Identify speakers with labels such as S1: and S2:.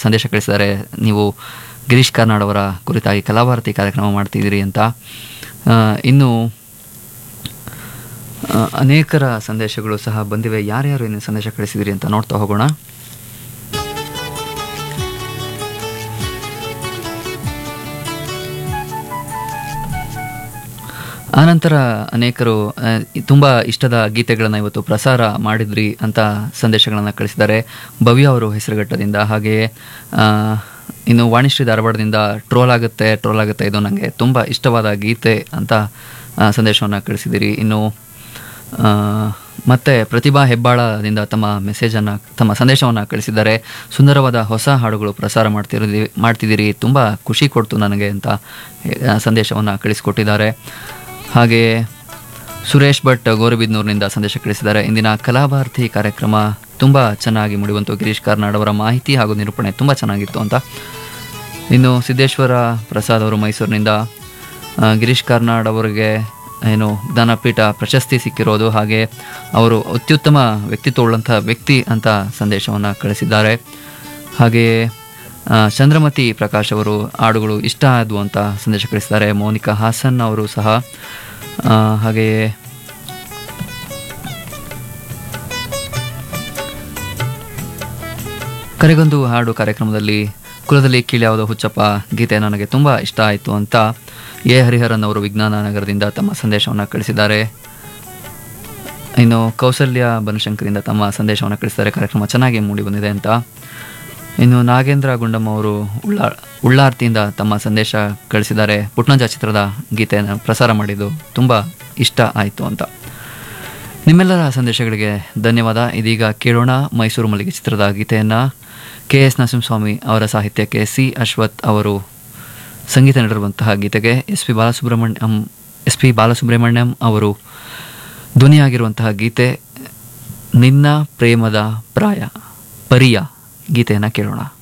S1: ಸಂದೇಶ ಕಳಿಸಿದ್ದಾರೆ ನೀವು ಗಿರೀಶ್ ಕಾರ್ನಾಡ್ ಅವರ ಕುರಿತಾಗಿ ಕಲಾಭಾರತಿ ಕಾರ್ಯಕ್ರಮ ಮಾಡ್ತಿದ್ದೀರಿ ಅಂತ ಆ, ಇನ್ನು ಆ, ಅನೇಕರ ಸಂದೇಶಗಳು ಸಹ ಬಂದಿವೆ ಯಾರ್ಯಾರು ಇನ್ನು ಸಂದೇಶ ಕಳಿಸಿದಿರಿ ಅಂತ ನೋಡ್ತಾ ಹೋಗೋಣ ಆನಂತರ ಅನೇಕರು ಆ, ತುಂಬ ಇಷ್ಟದ ಗೀತೆಗಳನ್ನು ಇವತ್ತು ಪ್ರಸಾರ ಮಾಡಿದ್ರಿ ಅಂತ ಸಂದೇಶಗಳನ್ನು ಕಳಿಸಿದ್ದಾರೆ ಭವ್ಯ ಅವರು ಹೆಸರುಘಟ್ಟದಿಂದ ಹಾಗೆಯೇ ಆ, ಇನ್ನು ವಾಣಿಶ್ರೀ ಧಾರವಾಡದಿಂದ ಟ್ರೋಲ್ ಆಗುತ್ತೆ ಟ್ರೋಲ್ ಆಗುತ್ತೆ ಇದು ನನಗೆ ತುಂಬ ಇಷ್ಟವಾದ ಗೀತೆ ಅಂತ ಸಂದೇಶವನ್ನು ಕಳಿಸಿದ್ದೀರಿ ಇನ್ನು ಆ, ಮತ್ತೆ ಪ್ರತಿಭಾ ಹೆಬ್ಬಾಳದಿಂದ ತಮ್ಮ ಮೆಸೇಜನ್ನು ತಮ್ಮ ಸಂದೇಶವನ್ನು ಕಳಿಸಿದ್ದಾರೆ ಸುಂದರವಾದ ಹೊಸ ಹಾಡುಗಳು ಪ್ರಸಾರ ಮಾಡ್ತಿರೋದಿ ಮಾಡ್ತಿದ್ದೀರಿ ತುಂಬ ಖುಷಿ ಕೊಡ್ತು ನನಗೆ ಅಂತ ಸಂದೇಶವನ್ನು ಕಳಿಸಿಕೊಟ್ಟಿದ್ದಾರೆ ಹಾಗೆಯೇ ಸುರೇಶ್ ಭಟ್ ಗೋರಿಬಿದ್ನೂರಿನಿಂದ ಸಂದೇಶ ಕಳಿಸಿದ್ದಾರೆ ಇಂದಿನ ಕಲಾಭಾರತಿ ಕಾರ್ಯಕ್ರಮ ತುಂಬ ಚೆನ್ನಾಗಿ ಮುಡಿವಂತು ಗಿರೀಶ್ ಕಾರ್ನಾಡ್ ಅವರ ಮಾಹಿತಿ ಹಾಗೂ ನಿರೂಪಣೆ ತುಂಬ ಚೆನ್ನಾಗಿತ್ತು ಅಂತ ಇನ್ನು ಸಿದ್ದೇಶ್ವರ ಪ್ರಸಾದ್ ಅವರು ಮೈಸೂರಿನಿಂದ ಆ, ಗಿರೀಶ್ ಕಾರ್ನಾಡ್ ಅವರಿಗೆ ಏನು ಜ್ಞಾನಪೀಠ ಪ್ರಶಸ್ತಿ ಸಿಕ್ಕಿರೋದು ಹಾಗೆ ಅವರು ಅತ್ಯುತ್ತಮ ವ್ಯಕ್ತಿತ್ವವುಳ್ಳಂಥ ವ್ಯಕ್ತಿ ಅಂತ ಸಂದೇಶವನ್ನು ಕಳಿಸಿದ್ದಾರೆ ಹಾಗೆಯೇ ಆ, ಚಂದ್ರಮತಿ ಪ್ರಕಾಶ್ ಅವರು ಹಾಡುಗಳು ಇಷ್ಟ ಆದವು ಅಂತ ಸಂದೇಶ ಕಳಿಸಿದ್ದಾರೆ ಮೋನಿಕಾ ಹಾಸನ್ ಅವರು ಸಹ ಆ, ಹಾಗೆಯೇ ಕರೆಗೊಂದು ಹಾಡು ಕಾರ್ಯಕ್ರಮದಲ್ಲಿ ಕುಲದಲ್ಲಿ ಕೀಳ್ಯಾವುದೋ ಹುಚ್ಚಪ್ಪ ಗೀತೆ ನನಗೆ ತುಂಬ ಇಷ್ಟ ಆಯಿತು ಅಂತ ಎ ಹರಿಹರನ್ ಅವರು ವಿಜ್ಞಾನ ನಗರದಿಂದ ತಮ್ಮ ಸಂದೇಶವನ್ನು ಕಳಿಸಿದ್ದಾರೆ ಇನ್ನು ಕೌಸಲ್ಯ ಬನಶಂಕರಿಂದ ತಮ್ಮ ಸಂದೇಶವನ್ನು ಕಳಿಸಿದ್ದಾರೆ ಕಾರ್ಯಕ್ರಮ ಚೆನ್ನಾಗಿ ಮೂಡಿ ಬಂದಿದೆ ಅಂತ ಇನ್ನು ನಾಗೇಂದ್ರ ಗುಂಡಮ್ಮ ಅವರು ಉಳ್ಳಾ ಉಳ್ಳಾರ್ತಿಯಿಂದ ತಮ್ಮ ಸಂದೇಶ ಕಳಿಸಿದ್ದಾರೆ ಪುಟ್ನಂಜ ಚಿತ್ರದ ಗೀತೆಯನ್ನು ಪ್ರಸಾರ ಮಾಡಿದ್ದು ತುಂಬ ಇಷ್ಟ ಆಯಿತು ಅಂತ ನಿಮ್ಮೆಲ್ಲರ ಸಂದೇಶಗಳಿಗೆ ಧನ್ಯವಾದ ಇದೀಗ ಕೇಳೋಣ ಮೈಸೂರು ಮಲ್ಲಿಗೆ ಚಿತ್ರದ ಗೀತೆಯನ್ನು ಕೆ ಎಸ್ ನರಸಿಂಹಸ್ವಾಮಿ ಅವರ ಸಾಹಿತ್ಯಕ್ಕೆ ಸಿ ಅಶ್ವಥ್ ಅವರು ಸಂಗೀತ ನೀಡಿರುವಂತಹ ಗೀತೆಗೆ S P Balasubrahmanyam S P Balasubrahmanyam ಅವರು ಧ್ವನಿಯಾಗಿರುವಂತಹ ಗೀತೆ ನಿನ್ನ ಪ್ರೇಮದ ಪ್ರಾಯ ಪರಿಯ ಗೀತೆಯನ್ನು ಕೇಳೋಣ